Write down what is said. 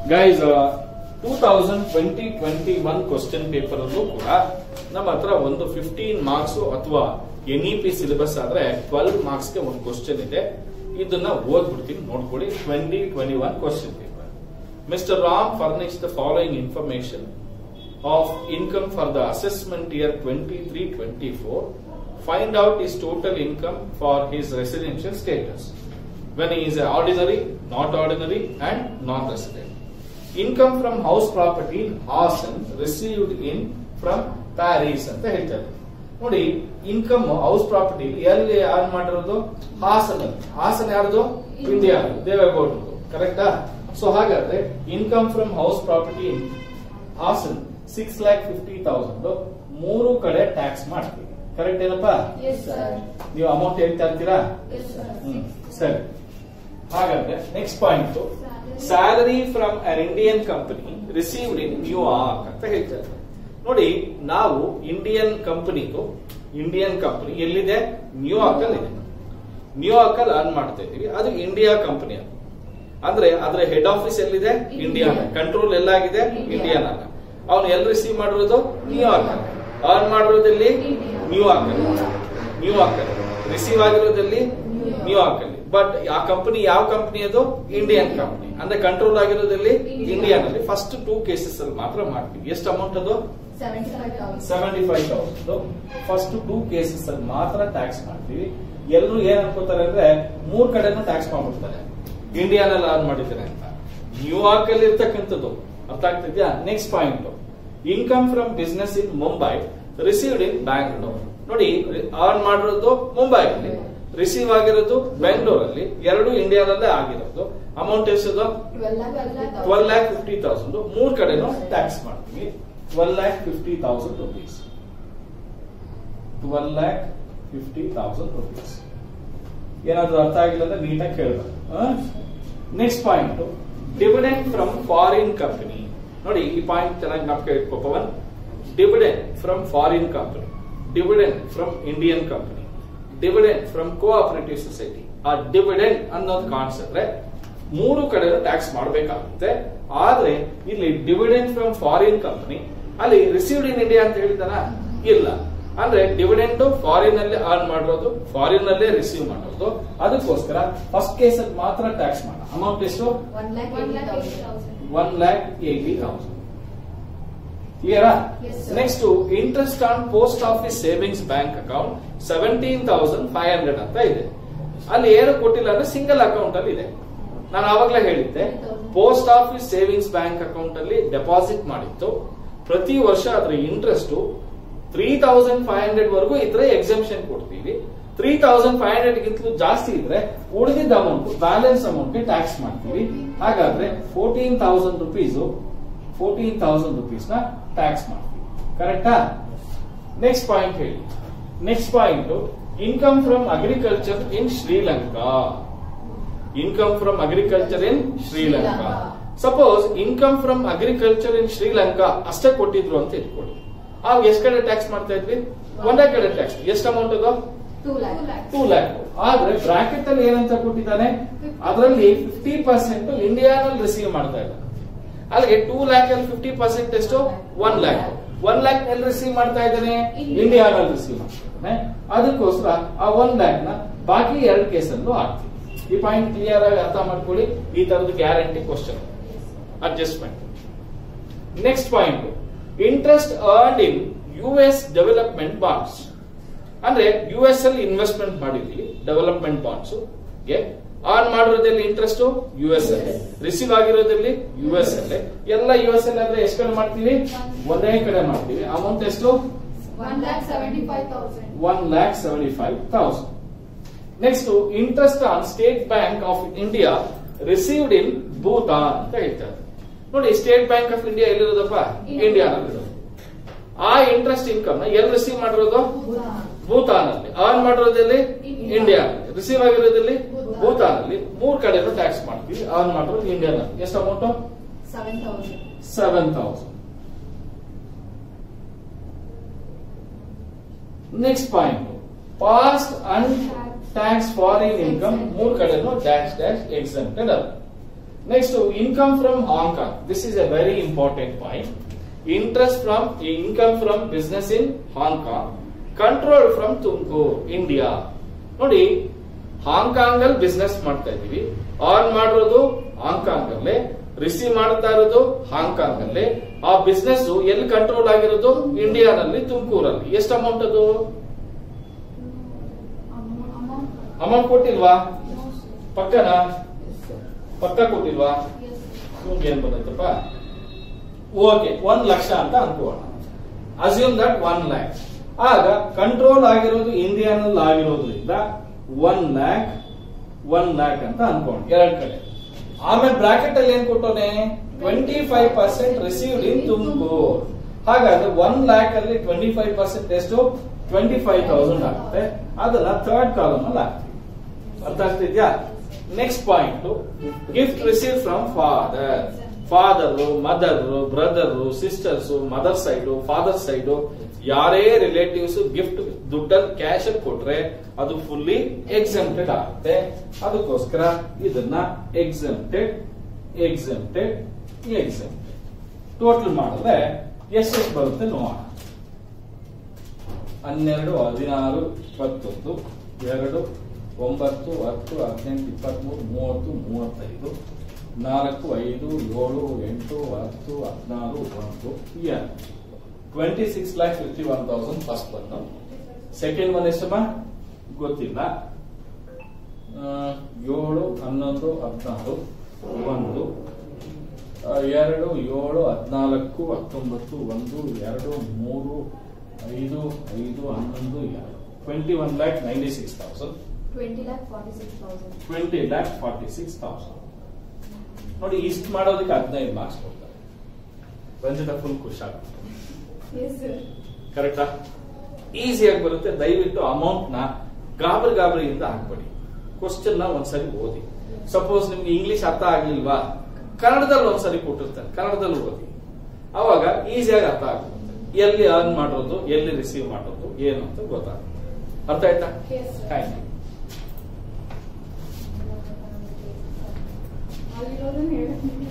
Guys two thousand twenty twenty one question paper ಅಲ್ಲೂ ಕೂಡ ನಮ್ಮ ಹತ್ರ ಒಂದು ಫಿಫ್ಟೀನ್ ಮಾರ್ಕ್ಸ್ ಅಥವಾ ಎನ್ ಇ ಪಿ ಸಿಲೆಬಸ್ ಆದ್ರೆ ಟ್ವೆಲ್ವ್ ಮಾರ್ಕ್ಸ್ ಗೆ ಒಂದು ಕ್ವಶನ್ ಇದೆ ಇದನ್ನ ಓದ್ಬಿಡ್ತೀನಿ ನೋಡ್ಕೊಳ್ಳಿ twenty twenty one question paper Mister Ram furnish the following information of income for the assessment year 23-24, find out his total income for his residential status when he is a ordinary, not ordinary and non-resident. Income from house property in Hassan received in from Paris ಅಂತ ಹೇಳ್ತಾರೆ ನೋಡಿ income house property ಎಲ್ಲಿ ಯಾರು ಮಾಡಿರೋದು ಹಾಸನ್ ಹಾಸನ್ ಯಾರ್ದು India ದೇವೇಗೌಡರು ಕರೆಕ್ಟಾ so ಹಾಗಾದ್ರೆ income from house property in Hassan six lakh fifty thousand ಮೂರು ಕಡೆ ಟ್ಯಾಕ್ಸ್ ಮಾಡ್ತೀವಿ ಕರೆಕ್ಟ್ ಏನಪ್ಪಾ Yes, sir. ನೀವು ಅಮೌಂಟ್ ಹೇಳ್ತಾ ಇರ್ತೀರಾ Yes, sir. ಹ್ಮ್ ಸರಿ ಹಾಗಾದ್ರೆ next point salary from an Indian company received in New York ಅಂತ ಹೇಳ್ತಾರೆ ನೋಡಿ ನಾವು ಇಂಡಿಯನ್ ಕಂಪನಿದು ಇಂಡಿಯನ್ ಕಂಪನಿ ಎಲ್ಲಿದೆ ನ್ಯೂಯಾರ್ಕ್ ಅಲ್ಲಿ ಇದೆ ನ್ಯೂಯಾರ್ಕ್ ಅಲ್ಲಿ ಅರ್ನ್ ಮಾಡ್ತಾ ಇದೀವಿ ಅದು ಇಂಡಿಯಾ ಕಂಪನಿ ಅದು ಅಂದ್ರೆ ಅದ್ರ ಹೆಡ್ ಆಫೀಸ್ ಎಲ್ಲಿದೆ ಇಂಡಿಯಾ ಕಂಟ್ರೋಲ್ ಎಲ್ಲಾಗಿದೆ ಇಂಡಿಯಾನ ಅವನು ಎಲ್ಲಿ ರಿಸೀವ್ ಮಾಡಿರೋದು ನ್ಯೂಯಾರ್ಕ್ ಅಲ್ಲಿ ಅರ್ನ್ ಮಾಡಿರೋದಲ್ಲಿ ನ್ಯೂಯಾರ್ಕ್ ಅಲ್ಲಿ ನ್ಯೂಯಾರ್ಕ್ ಅಲ್ಲಿ ರಿಸೀವ್ ಆಗಿರೋದಲ್ಲಿ ನ್ಯೂಯಾರ್ಕ್ ಅಲ್ಲಿ ಬಟ್ ಆ ಕಂಪನಿ ಯಾವ ಕಂಪನಿ ಅದು ಇಂಡಿಯನ್ ಕಂಪನಿ ಅಂದ್ರೆ ಕಂಟ್ರೋಲ್ ಆಗಿರೋದಲ್ಲಿ ಇಂಡಿಯಾನ್ ಅಲ್ಲಿ ಫಸ್ಟ್ ಟೂ ಕೇಸಸ್ ಅಲ್ಲಿ ಮಾತ್ರ ಮಾಡ್ತೀವಿ ಎಷ್ಟು ಅಮೌಂಟ್ ಅದು 75,000. Seventy five thousand first two cases ಅಲ್ಲಿ ಮಾತ್ರ ಟ್ಯಾಕ್ಸ್ ಮಾಡ್ತೀವಿ ಎಲ್ಲರೂ ಏನ್ ಅನ್ಕೋತಾರೆ ಅಂದ್ರೆ ಮೂರ್ ಕಡೆನೂ ಟ್ಯಾಕ್ಸ್ ಮಾಡ್ಬಿಡ್ತಾರೆ ಇಂಡಿಯಾನಲ್ಲಿ ಅರ್ನ್ ಮಾಡಿದ್ದಾರೆ ಅಂತ ನ್ಯೂಯಾರ್ಕ್ ಅಲ್ಲಿ ಇರ್ತಕ್ಕಂಥದ್ದು ಅರ್ಥ ಆಗ್ತಿದ್ಯಾ next point income from business in Mumbai received in Bangalore ನೋಡಿ ಅರ್ನ್ ಮಾಡಿರೋದು ಮುಂಬೈಯಲ್ಲಿ ರಿಸೀವ್ ಆಗಿರೋದು ಬೆಂಗಳೂರಲ್ಲಿ ಎರಡು ಇಂಡಿಯಾದಲ್ಲೇ ಆಗಿರೋದು ಅಮೌಂಟ್ ಎಷ್ಟದು 12 lakh 50,000. Twelve lakh fifty thousand ಮೂರ್ ಕಡೆನೂ ಟ್ಯಾಕ್ಸ್ ಮಾಡ್ತೀವಿ twelve lakh fifty thousand rupees twelve lakh fifty thousand rupees ಏನಾದ್ರೂ ಅರ್ಥ ಆಗಿಲ್ಲ ಅಂದ್ರೆ ನೀಟಾಗಿ ಕೇಳಬೇಕು next point dividend from foreign company ನೋಡಿ ಈ ಪಾಯಿಂಟ್ ಚೆನ್ನಾಗಿ ಜ್ಞಾಪಕ ಇಟ್ಕೋ Pavan dividend from foreign company dividend from Indian company dividend from cooperative society ಆ ಡಿವಿಡೆಂಡ್ ಅನ್ನೋದು ಕಾಣಿಸಿದ್ರೆ ಮೂರು ಕಡೆ ಟ್ಯಾಕ್ಸ್ ಮಾಡಬೇಕಾಗುತ್ತೆ ಆದ್ರೆ ಇಲ್ಲಿ ಡಿವಿಡೆಂಡ್ ಫ್ರಮ್ ಫಾರಿನ್ ಕಂಪನಿ ಅಲ್ಲಿ ರಿಸೀವ್ಡ್ ಇನ್ ಇಂಡಿಯಾ ಅಂತ ಹೇಳಿದಾನ ಇಲ್ಲ ಅಂದ್ರೆ ಡಿವಿಡೆಂಡ್ ಫಾರಿನ್ ಅಲ್ಲಿ ಅರ್ನ್ ಮಾಡಿರೋದು ಫಾರಿನ್ ಅಲ್ಲೇ ರಿಸೀವ್ ಮಾಡೋದು ಅದಕ್ಕೋಸ್ಕರ ಫಸ್ಟ್ ಕೇಸ್ ಅಲ್ಲಿ ಮಾತ್ರ ಟ್ಯಾಕ್ಸ್ ಮಾಡ ಅಮೌಂಟ್ ಎಷ್ಟು 1 lakh 80,000. One lakh eighty thousand ಕ್ಲಿಯರಾ Yes, sir. Next interest on post office savings bank account seventeen thousand five hundred ಅಂತ ಇದೆ ಅಲ್ಲಿ ಏನು ಕೊಟ್ಟಿಲ್ಲ ಅಂದ್ರೆ ಸಿಂಗಲ್ ಅಕೌಂಟ್ ಅಲ್ಲಿ ಇದೆ ನಾನು ಆವಾಗಲೇ ಹೇಳಿದ್ದೆ post office savings bank account ಅಲ್ಲಿ ಡೆಪಾಸಿಟ್ ಮಾಡಿತ್ತು ಪ್ರತಿ ವರ್ಷ ಅದರ interest three thousand five hundred ವರೆಗೂ ಇದ್ರೆ ಎಕ್ಸೆಂಪ್ಷನ್ ಕೊಡ್ತೀವಿ ತ್ರೀ ತೌಸಂಡ್ ಫೈವ್ ಹಂಡ್ರೆಡ್ ಗಿಂತಲೂ ಜಾಸ್ತಿ ಇದ್ರೆ ಉಳಿದಿದ್ದ ಅಮೌಂಟ್ ಬ್ಯಾಲೆನ್ಸ್ ಅಮೌಂಟ್ ಟ್ಯಾಕ್ಸ್ ಮಾಡ್ತೀವಿ ಹಾಗಾದ್ರೆ fourteen thousand rupees fourteen thousand rupees ನ ಟ್ಯಾಕ್ಸ್ ಮಾಡ್ತೀವಿ ಕರೆಕ್ಟಾ ನೆಕ್ಸ್ಟ್ ಪಾಯಿಂಟ್ ಹೇಳಿ next point income from agriculture in Sri Lanka income from agriculture in Sri Lanka suppose income from agriculture in Sri Lanka ಅಷ್ಟೇ ಕೊಟ್ಟಿದ್ರು ಅಂತ ಇಟ್ಕೊಳ್ಳಿ ಆಗ ಎಷ್ಟು ಕಡೆ ಟ್ಯಾಕ್ಸ್ ಮಾಡ್ತಾ ಇದ್ವಿ ಒಂದೇ ಕಡೆ ಟ್ಯಾಕ್ಸ್ ಎಷ್ಟು ಅಮೌಂಟ್ ಅದು 2 lakh. ಟೂ ಲ್ಯಾಕ್ ಆದ್ರೆ ಬ್ರಾಕೆಟ್ ಅಲ್ಲಿ ಏನಂತ ಕೊಟ್ಟಿದ್ದಾನೆ ಅದರಲ್ಲಿ ಫಿಫ್ಟಿ ಪರ್ಸೆಂಟ್ ಇಂಡಿಯಾನಲ್ಲಿ ರಿಸೀವ್ ಮಾಡ್ತಾ ಇದ್ದಾನೆ ಅಲ್ಲಿಗೆ ಟೂ ಲ್ಯಾಕ್ ಅಲ್ಲಿ ಫಿಫ್ಟಿ ಪರ್ಸೆಂಟ್ ಎಷ್ಟು ಒನ್ ಲ್ಯಾಕ್ ಒನ್ ಲ್ಯಾಕ್ ನಲ್ಲಿ ರಿಸೀವ್ ಮಾಡ್ತಾ ಇದ್ದಾನೆ ಇಂಡಿಯಾನಲ್ಲಿ ರಿಸೀವ್ ಮಾಡ್ತಾ ಇದ್ದಾನೆ ಅದಕ್ಕೋಸ್ಕರ ಆ ಒನ್ ಲ್ಯಾಕ್ ನ ಬಾಕಿ ಎರಡು ಕೇಸಲ್ಲೂ ಹಾಕ್ತೀವಿ ಈ ಪಾಯಿಂಟ್ ಕ್ಲಿಯರ್ ಆಗಿ ಅರ್ಥ ಮಾಡ್ಕೊಳ್ಳಿ ಈ ತರದ guarantee question adjustment next point interest earn in U S development bonds ಅಂದ್ರೆ ಯು ಎಸ್ ಅಲ್ಲಿ ಇನ್ವೆಸ್ಟ್ಮೆಂಟ್ ಮಾಡಿದ್ವಿ ಡೆವಲಪ್ಮೆಂಟ್ ಬಾಂಡ್ಸ್ ಆನ್ ಮಾಡಿರೋದಲ್ಲಿ ಇಂಟ್ರೆಸ್ಟ್ ಯು ಎಸ್ ಅಲ್ಲಿ ರಿಸೀವ್ ಆಗಿರೋದಲ್ಲಿ ಯು ಎಸ್ ಅಲ್ಲಿ ಎಲ್ಲ ಯು ಎಸ್ ಅಲ್ಲಿ ಆದ್ರೆ ಎಷ್ಟು ಕಡೆ ಮಾಡ್ತೀವಿ ಒಂದೇ ಕಡೆ ಮಾಡ್ತೀವಿ ಅಮೌಂಟ್ ಎಷ್ಟು 1 lakh 75,000. One lakh seventy five thousand next interest on State Bank of India received in Bhutan ಅಂತ ಹೇಳ್ತಾರೆ ನೋಡಿ ಸ್ಟೇಟ್ ಬ್ಯಾಂಕ್ ಆಫ್ ಇಂಡಿಯಾ ಎಲ್ಲಿರೋದಪ್ಪ ಇಂಡಿಯಾನಲ್ಲಿರೋದು ಆ ಇಂಟ್ರೆಸ್ಟ್ ಇನ್ಕಮ್ ನ ಎಲ್ಲಿ ರಿಸೀವ್ ಮಾಡಿರೋದು Bhutan. ಭೂತಾನ್ ಅಲ್ಲಿ ಅರ್ನ್ ಮಾಡಿರೋದಲ್ಲಿ ಇಂಡಿಯಾ. ಇಂಡಿಯಾ ರಿಸೀವ್ ಆಗಿರೋದಲ್ಲಿ ಭೂತಾನ್. ಭೂತಾನ್ ಅಲ್ಲಿ ಮೂರ್ ಕಡೆನೂ ಟ್ಯಾಕ್ಸ್ ಮಾಡ್ತೀವಿ ಅರ್ನ್ ಮಾಡಿರೋದು ಇಂಡಿಯಾನ ಎಷ್ಟು amount 7,000. Seven thousand next point past on tax foreign income ಮೂರ್ ಕಡೆನೂ ಡ್ಯಾಶ್ ಡ್ಯಾಶ್ ಎಕ್ಸೆಂಪ್ಟೆಡ್ ಅದು next income from Hong Kong this is a very important point interest from income from business in Hong Kong control from Tumakuru India ನೋಡಿ Hong Kong ಅಲ್ಲಿ business ಮಾಡ್ತಾ ಇದೀವಿ on ಮಾಡಿರೋದು Hong Kong ಅಲ್ಲೇ receive ಮಾಡ್ತಾ ಇರೋದು ಹಾಂಗ್ಕಾಂಗ್ ಅಲ್ಲಿ ಆ ಬಿಸ್ನೆಸ್ ಎಲ್ಲಿ ಕಂಟ್ರೋಲ್ ಆಗಿರೋದು ಇಂಡಿಯಾನಲ್ಲಿ ತುಮಕೂರಲ್ಲಿ ಎಷ್ಟು ಅಮೌಂಟ್ ಅದು ಅಮೌಂಟ್ ಕೊಟ್ಟಿಲ್ವಾ ಪಕ್ಕನ ಪಕ್ಕ ಕೊಟ್ಟಿಲ್ವಾ ನಿಮ್ಗೆ ಏನ್ ಬಂದೈತಪ್ಪ ಓಕೆ ಒಂದ್ ಲಕ್ಷ ಅಂತ ಅನ್ಕೋಣ ಅಸ್ಯೂಮ್ ದಟ್ ಒನ್ ಲ್ಯಾಕ್ ಆಗ ಕಂಟ್ರೋಲ್ ಆಗಿರೋದು ಇಂಡಿಯಾನಲ್ಲಿ ಆಗಿರೋದ್ರಿಂದ ಒನ್ ಲ್ಯಾಕ್ ಒನ್ ಲ್ಯಾಕ್ ಅಂತ ಅನ್ಕೋಣ ಎರಡ್ ಕಡೆ ಆಮೇಲೆ ಬ್ರಾಕೆಟ್ ಅಲ್ಲಿ ಏನ್ ಕೊಟ್ಟೋನೆ twenty five percent received in Tumakuru ಹಾಗಾದ್ರೆ ಒನ್ ಲ್ಯಾಕ್ ಅಲ್ಲಿ ಟ್ವೆಂಟಿ ಫೈವ್ ಪರ್ಸೆಂಟ್ ಎಷ್ಟು ಟ್ವೆಂಟಿ ಫೈವ್ ತೌಸಂಡ್ ಆಗುತ್ತೆ ಅದನ್ನ ಥರ್ಡ್ ಕಾಲಮ್ ಅಲ್ಲಿ ಹಾಕ್ತೀವಿ ಅರ್ಥ ಆಗ್ತಿದ್ಯಾ next point gift receive from father father mother brother sisters mother side father side ಯಾರೇ ರಿಲೇಟಿವ್ಸ್ ಗಿಫ್ಟ್ ದುಡ್ಡಲ್ಲಿ ಕ್ಯಾಶ್ ಅಲ್ಲಿ ಕೊಟ್ರೆ ಅದು ಫುಲ್ಲಿ ಎಕ್ಸೆಂಪ್ಟೆಡ್ ಆಗುತ್ತೆ ಅದಕ್ಕೋಸ್ಕರ ಇದನ್ನ ಎಕ್ಸೆಂಪ್ಟೆಡ್ ಎಕ್ಸೆಂಪ್ಟೆಡ್ ಎಕ್ಸೆಂಪ್ಟೆಡ್ ಟೋಟಲ್ ಮಾಡಿದ್ರೆ ಎಷ್ಟೆಷ್ಟು ಬರುತ್ತೆ ನೋಡೋಣ ಹನ್ನೆರಡು ಹದಿನಾರು ಇಪ್ಪತ್ತೊಂದು ಎರಡು ಒಂಬತ್ತು ಹತ್ತು ಹದಿನೆಂಟು ಇಪ್ಪತ್ಮೂರು ಮೂವತ್ತು ಮೂವತ್ತೈದು ನಾಲ್ಕು ಐದು ಏಳು ಎಂಟು ಹತ್ತು ಹದಿನಾರು ಒಂದು ಎರಡು twenty six lakh fifty one thousand first ಬಂದು ಸೆಕೆಂಡ್ ಒನ್ ಎಷ್ಟಮ್ಮ ಗೊತ್ತಿಲ್ಲ ಆ, ಏಳು ಹನ್ನೊಂದು ಹದಿನಾರು ಒಂದು ಆ, ಎರಡು ಏಳು ಹದಿನಾಲ್ಕು ಹತ್ತೊಂಬತ್ತು ಒಂದು ಎರಡು ಮೂರು ಐದು ಐದು ಹನ್ನೊಂದು ಎರಡು twenty one lakh ninety six thousand twenty lakh forty six thousand twenty lakh forty six thousand ನೋಡಿ ಇಷ್ಟು ಮಾಡೋದಕ್ಕೆ ಹದಿನೈದು ಮಾರ್ಕ್ಸ್ ಕೊಡ್ತಾರೆ ರಂಜಿತ ಫುಲ್ ಖುಷಿ ಆಗುತ್ತೆ ಎಸ್ ಸರ್ ಕರೆಕ್ಟಾ ಈಸಿಯಾಗಿ ಬರುತ್ತೆ ದಯವಿಟ್ಟು ಅಮೌಂಟ್ ನ ಗಾಬರಿ ಗಾಬರಿಯಿಂದ ಹಾಕ್ಬೇಡಿ ಕ್ವಶನ್ ನ ಒಂದ್ಸರಿ ಓದಿ ಸಪೋಸ್ ನಿಮ್ಗೆ ಇಂಗ್ಲಿಷ್ ಅರ್ಥ ಆಗ್ಲಿಲ್ವಾ ಕನ್ನಡದಲ್ಲಿ ಒಂದ್ಸರಿ ಕೊಟ್ಟಿರ್ತಾರೆ ಕನ್ನಡದಲ್ಲಿ ಓದಿ ಅವಾಗ ಈಸಿಯಾಗಿ ಅರ್ಥ ಆಗುತ್ತೆ ಎಲ್ಲಿ ಅರ್ನ್ ಮಾಡೋದು ಎಲ್ಲಿ ರಿಸೀವ್ ಮಾಡೋದು ಏನು ಅಂತ ಗೊತ್ತಾಗುತ್ತೆ ಅರ್ಥ ಆಯ್ತಾ Yes, sir. ಥ್ಯಾಂಕ್ ಯು ಅಲ್ಲಿರೋದನ್ನ ಹೇಳಿ